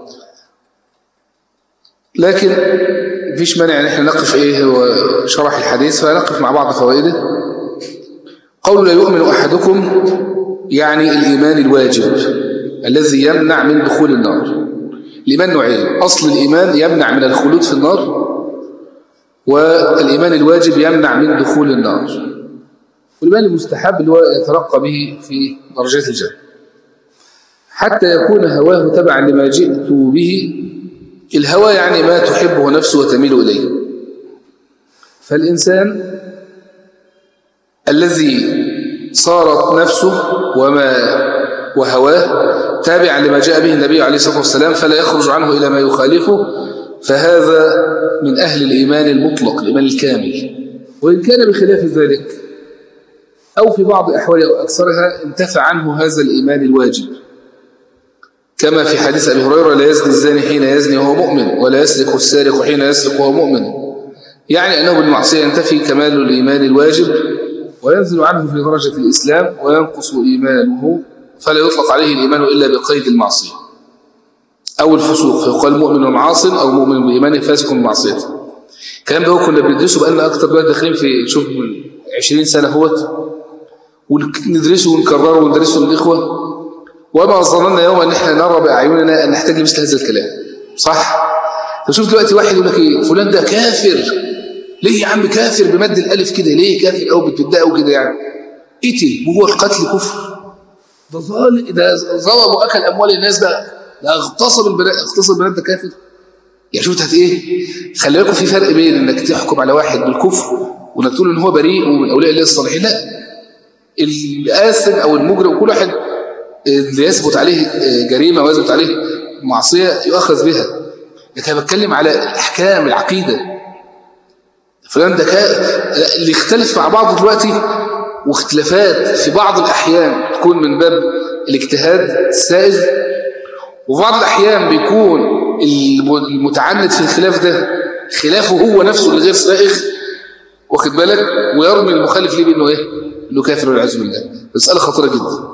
لكن مفيش مانع ان احنا نقف ايه هو شرح الحديث فنقف مع بعض فوائده قول لا يؤمن احدكم يعني الايمان الواجب الذي يمنع من دخول النار الايمان نوعين اصل الايمان يمنع من الخلود في النار والايمان الواجب يمنع من دخول النار والايمان المستحب اللي هو يترقى به في درجات الجنه حتى يكون هواه تبعا لما جئت به الهوى يعني ما تحبه نفسه وتميل إليه فالإنسان الذي صارت نفسه وما وهواه تابعا لما جاء به النبي عليه الصلاة والسلام فلا يخرج عنه إلى ما يخالفه فهذا من أهل الإيمان المطلق الإيمان الكامل وإن كان بخلاف ذلك أو في بعض أحوال أو أكثرها انتفع عنه هذا الإيمان الواجب كما في حديث أبي هريرة لا يزني الزاني حين يزني وهو مؤمن ولا يسرق السارق حين يسرق وهو مؤمن يعني أنه بالمعصية ينتفي كمال الإيمان الواجب وينزل عنه في درجة الإسلام وينقص إيمانه فلا يطلق عليه الإيمان إلا بقيد المعصية أو الفسوق فيقال مؤمن ومعاص أو مؤمن بإيمانه فاسق بمعصيته الكلام ده هو كنا بندرسه بقالنا أكتر دلوقتي داخلين في شوف من 20 سنة هوت وندرسه ونكرره وندرسه للإخوة وما ظننا يوما ان احنا نرى باعيننا ان نحتاج لمثل هذا الكلام صح فشوف دلوقتي واحد يقول لك ايه فلان ده كافر ليه يا عم كافر بمد الالف كده ليه كافر او بتبداه كده يعني قتل وهو القتل كفر ده ظالم ده ظلم واكل اموال الناس ده ده اغتصب البنات اغتصب البنات ده كافر يا شفت هت ايه خلي بالكم في فرق بين انك تحكم على واحد بالكفر وانك تقول ان هو بريء ومن اولياء الله الصالحين لا الآثم او المجرم كل واحد اللي يثبت عليه جريمة ويثبت عليه معصية يؤخذ بها لكن أنا بتكلم على الأحكام العقيدة فلان ده اللي يختلف مع بعض دلوقتي واختلافات في بعض الأحيان تكون من باب الاجتهاد السائغ وفي بعض الأحيان بيكون المتعند في الخلاف ده خلافه هو نفسه اللي غير سائغ واخد بالك ويرمي المخالف ليه بأنه إيه؟ إنه كافر والعياذ بالله مسألة خطيرة جدا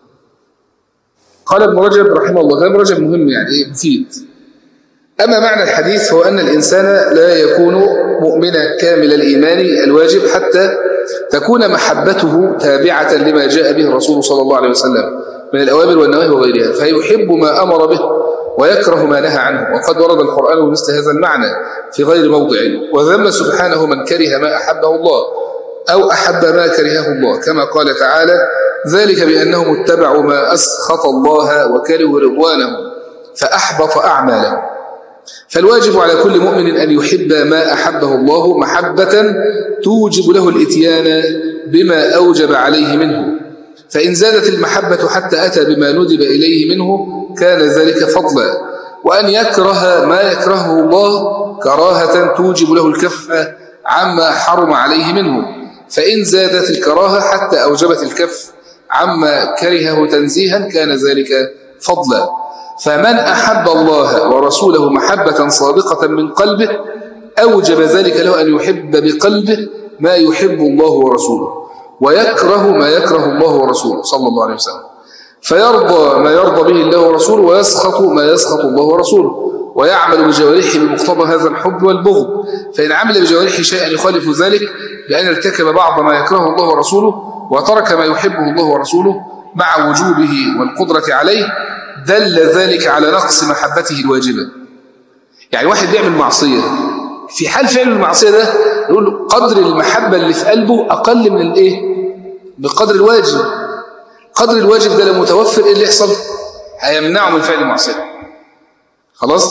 قال ابن رجب رحمه الله كلام رجب مهم يعني ايه مفيد أما معنى الحديث هو أن الإنسان لا يكون مؤمنا كامل الإيمان الواجب حتى تكون محبته تابعة لما جاء به الرسول صلى الله عليه وسلم من الأوامر والنواهي وغيرها فيحب ما أمر به ويكره ما نهى عنه وقد ورد القرآن بمثل هذا المعنى في غير موضع وذم سبحانه من كره ما أحبه الله أو أحب ما كرهه الله كما قال تعالى ذلك بأنهم اتبعوا ما أسخط الله وكرهوا رضوانه فأحبط أعمالهم فالواجب على كل مؤمن أن يحب ما أحبه الله محبة توجب له الاتيان بما أوجب عليه منه فإن زادت المحبة حتى أتى بما ندب إليه منه كان ذلك فضلا وأن يكره ما يكرهه الله كراهة توجب له الكف عما حرم عليه منه فإن زادت الكراهة حتى أوجبت الكف عما كرهه تنزيها كان ذلك فضلا فمن أحب الله ورسوله محبة صادقة من قلبه أوجب ذلك له أن يحب بقلبه ما يحب الله ورسوله ويكره ما يكره الله ورسوله صلى الله عليه وسلم فيرضى ما يرضى به الله ورسوله ويسخط ما يسخط الله ورسوله ويعمل بجوارحه بمقتضى هذا الحب والبغض فإن عمل بجوارحه شيئا يخالف ذلك بأن ارتكب بعض ما يكرهه الله ورسوله وترك ما يحبه الله ورسوله مع وجوبه والقدرة عليه دل ذلك على نقص محبته الواجبة يعني واحد بيعمل معصية في حال فعل المعصية ده نقول قدر المحبة اللي في قلبه أقل من الايه بقدر الواجب قدر الواجب ده لو متوفر ايه اللي يحصل هيمنعه من فعل المعصية خلاص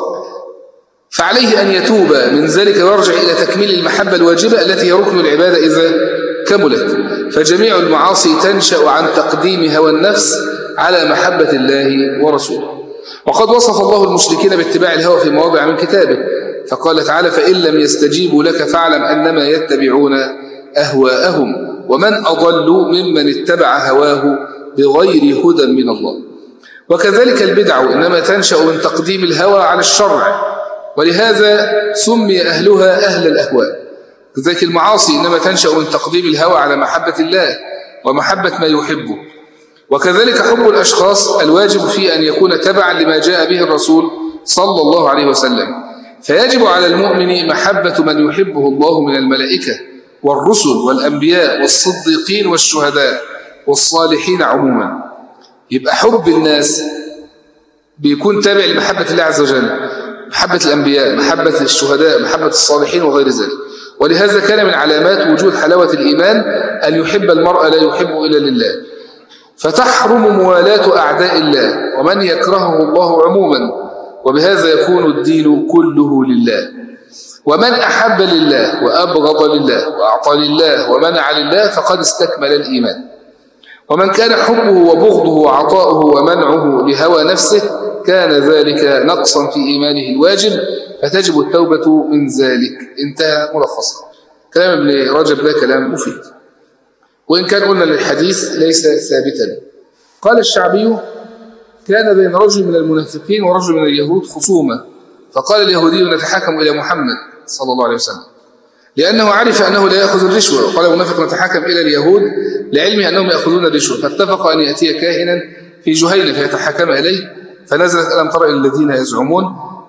فعليه أن يتوب من ذلك ويرجع إلى تكميل المحبة الواجبة التي هي ركن العبادة إذا كملت فجميع المعاصي تنشأ عن تقديم هوى النفس على محبة الله ورسوله وقد وصف الله المشركين باتباع الهوى في مواضع من كتابه فقال تعالى فإن لم يستجيبوا لك فاعلم أنما يتبعون أهواءهم ومن أضل ممن اتبع هواه بغير هدى من الله وكذلك البدع إنما تنشأ من تقديم الهوى على الشرع ولهذا سمي أهلها أهل الأهواء كذلك المعاصي إنما تنشأ من تقديم الهوى على محبة الله ومحبة ما يحبه وكذلك حب الأشخاص الواجب فيه أن يكون تبعا لما جاء به الرسول صلى الله عليه وسلم فيجب على المؤمن محبة من يحبه الله من الملائكة والرسل والأنبياء والصديقين والشهداء والصالحين عموما يبقى حب الناس بيكون تابع لمحبة الله عز وجل محبة الأنبياء محبة الشهداء محبة الصالحين وغير ذلك ولهذا كان من علامات وجود حلاوة الإيمان أن يحب المرء لا يحب إلا لله فتحرم موالاة أعداء الله ومن يكرهه الله عموما وبهذا يكون الدين كله لله ومن أحب لله وأبغض لله وأعطى لله ومنع لله فقد استكمل الإيمان ومن كان حبه وبغضه وعطاؤه ومنعه لهوى نفسه كان ذلك نقصا في إيمانه الواجب فتجب التوبة من ذلك انتهى ملخصا كلام ابن رجب ده كلام مفيد وإن كان قلنا للحديث ليس ثابتا قال الشعبي كان بين رجل من المنافقين ورجل من اليهود خصومة فقال اليهودي نتحاكم إلى محمد صلى الله عليه وسلم لأنه عرف أنه لا يأخذ الرشوة وقال المنافق نتحاكم إلى اليهود لعلمه أنهم يأخذون الرشوة فاتفق أن يأتي كاهنا في جهينة فيتحكم إليه فنزلت ألم ترى الذين يزعمون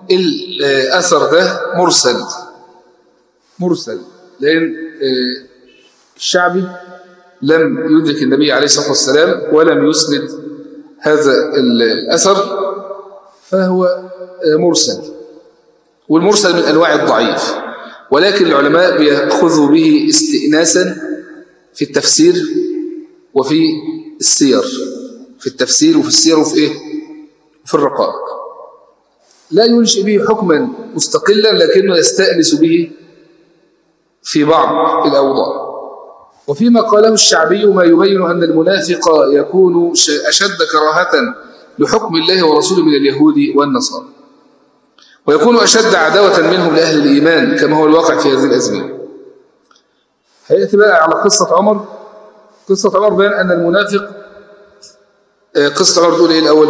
الأثر ده مرسل مرسل لأن آه، الشعبي لم يدرك النبي عليه الصلاة والسلام ولم يسند هذا الأثر فهو آه، مرسل والمرسل من أنواع الضعيف ولكن العلماء بيأخذوا به استئناسا في التفسير وفي السير في التفسير وفي السير وفي إيه؟ في الرقائق لا ينشئ به حكما مستقلا لكنه يستأنس به في بعض الأوضاع وفيما قاله الشعبي ما يبين أن المنافق يكون أشد كراهة لحكم الله ورسوله من اليهود والنصارى ويكون أشد عداوة منهم لأهل الإيمان كما هو الواقع في هذه الأزمنة هيأتي بقى على قصة عمر قصة عمر بيان أن المنافق آه، قصة عمر تقول إيه الأول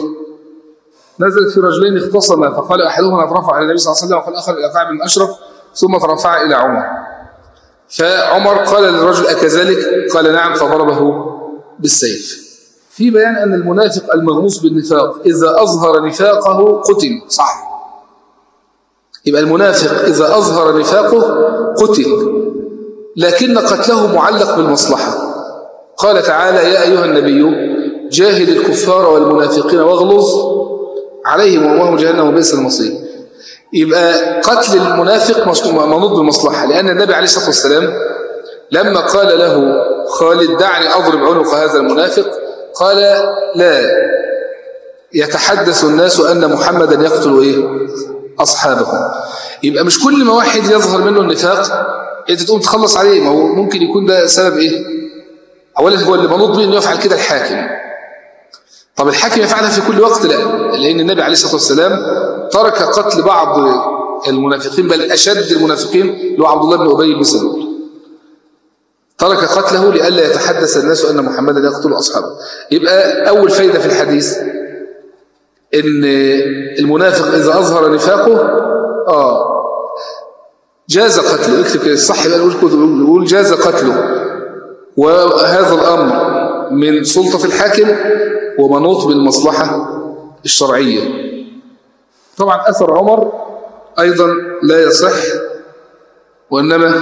نزلت في رجلين اختصما فقال أحدهما أترفع على النبي صلى الله عليه وسلم وقال الآخر إلى كعب بن أشرف ثم ترفع إلى عمر فعمر قال للرجل أكذلك قال نعم فضربه بالسيف في بيان أن المنافق المغموس بالنفاق إذا أظهر نفاقه قتل صح يبقى المنافق إذا أظهر نفاقه قتل لكن قتله معلق بالمصلحة قال تعالى يا أيها النبي جاهد الكفار والمنافقين واغلظ عليهم وهم جهنم وبئس المصير يبقى قتل المنافق منوط بالمصلحة لأن النبي عليه الصلاة والسلام لما قال له خالد دعني أضرب عنق هذا المنافق قال لا يتحدث الناس أن محمدا يقتل إيه أصحابه يبقى مش كل ما واحد يظهر منه النفاق انت تقوم تخلص عليه ما هو ممكن يكون ده سبب ايه اولا هو اللي منوط به انه يفعل كده الحاكم طب الحاكم يفعلها في كل وقت لا لان النبي عليه الصلاه والسلام ترك قتل بعض المنافقين بل اشد المنافقين اللي هو عبد الله بن ابي بن سلول ترك قتله لئلا يتحدث الناس ان محمدا يقتل اصحابه يبقى اول فايده في الحديث ان المنافق اذا اظهر نفاقه اه جاز قتله اكتب كده الصح بقى نقول جاز قتله وهذا الامر من سلطه الحاكم ومنوط بالمصلحه الشرعيه طبعا اثر عمر ايضا لا يصح وانما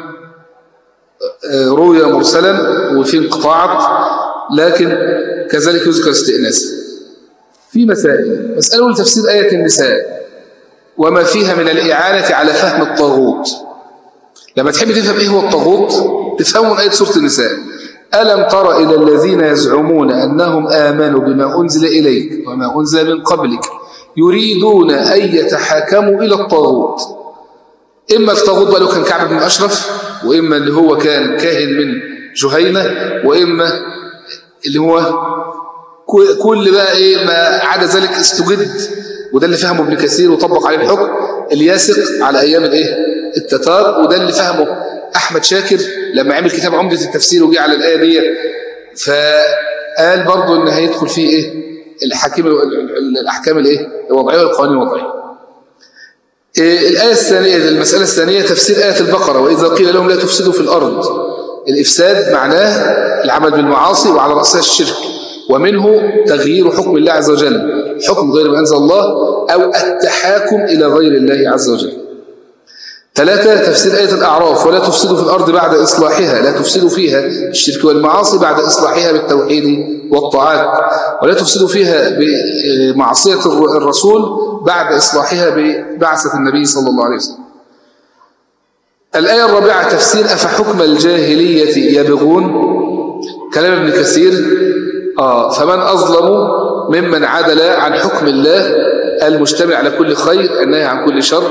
آه، روي مرسلا وفي انقطاعات لكن كذلك يذكر استئناسا في مسائل مسألة أولى تفسير آية النساء وما فيها من الإعانة على فهم الطاغوت لما تحب تفهم إيه هو الطاغوت تفهمه من آية سورة النساء ألم تر إلى الذين يزعمون أنهم آمنوا بما أنزل إليك وما أنزل من قبلك يريدون أن يتحاكموا إلى الطاغوت إما الطاغوت بقى له كان كعب بن أشرف وإما اللي هو كان كاهن من جهينة وإما اللي هو كل بقى ايه ما عدا ذلك استجد وده اللي فهمه ابن كثير وطبق عليه الحكم الياسق على ايام الايه التتار وده اللي فهمه احمد شاكر لما عمل كتاب عمدة التفسير وجي على الايه دي فقال برضه ان هيدخل فيه ايه الحكيم الاحكام الايه الوضعيه والقوانين الوضعيه إيه الآية الثانية المسألة الثانية تفسير آية البقرة وإذا قيل لهم لا تفسدوا في الأرض الإفساد معناه العمل بالمعاصي وعلى رأسها الشرك ومنه تغيير حكم الله عز وجل حكم غير ما أنزل الله أو التحاكم إلى غير الله عز وجل ثلاثة تفسير آية الأعراف ولا تفسدوا في الأرض بعد إصلاحها لا تفسدوا فيها الشرك والمعاصي بعد إصلاحها بالتوحيد والطاعات ولا تفسدوا فيها بمعصية الرسول بعد إصلاحها ببعثة النبي صلى الله عليه وسلم الآية الرابعة تفسير أفحكم الجاهلية يبغون كلام ابن كثير آه فمن أظلم ممن عدل عن حكم الله المجتمع على كل خير النهي عن كل شر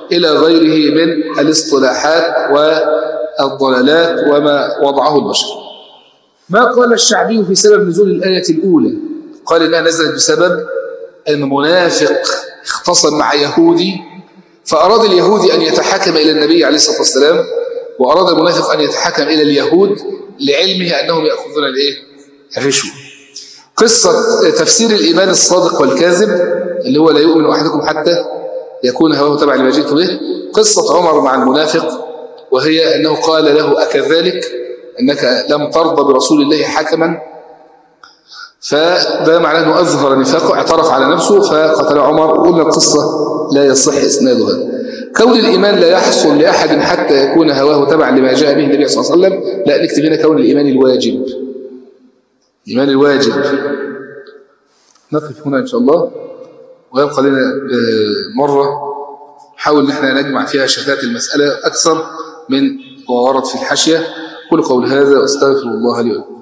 إلى غيره من الاصطلاحات والضلالات وما وضعه البشر ما قال الشعبي في سبب نزول الآية الأولى قال إنها نزلت بسبب أن منافق اختصم مع يهودي فأراد اليهودي أن يتحكم إلى النبي عليه الصلاة والسلام وأراد المنافق أن يتحكم إلى اليهود لعلمه أنهم يأخذون الإيه؟ الرشوة قصة تفسير الإيمان الصادق والكاذب اللي هو لا يؤمن أحدكم حتى يكون هواه تبع لما جئت به قصة عمر مع المنافق وهي أنه قال له أكذلك أنك لم ترضى برسول الله حكما فده معناه أنه أظهر نفاقه اعترف على نفسه فقتل عمر وقلنا القصة لا يصح إسنادها كون الإيمان لا يحصل لأحد حتى يكون هواه تبعا لما جاء به النبي صلى الله عليه وسلم لا نكتب هنا كون الإيمان الواجب الإيمان الواجب نقف هنا إن شاء الله ويبقى لنا مرة نحاول ان احنا نجمع فيها شتات المسألة أكثر من ورد في الحاشية كل قول هذا واستغفر الله لي ولكم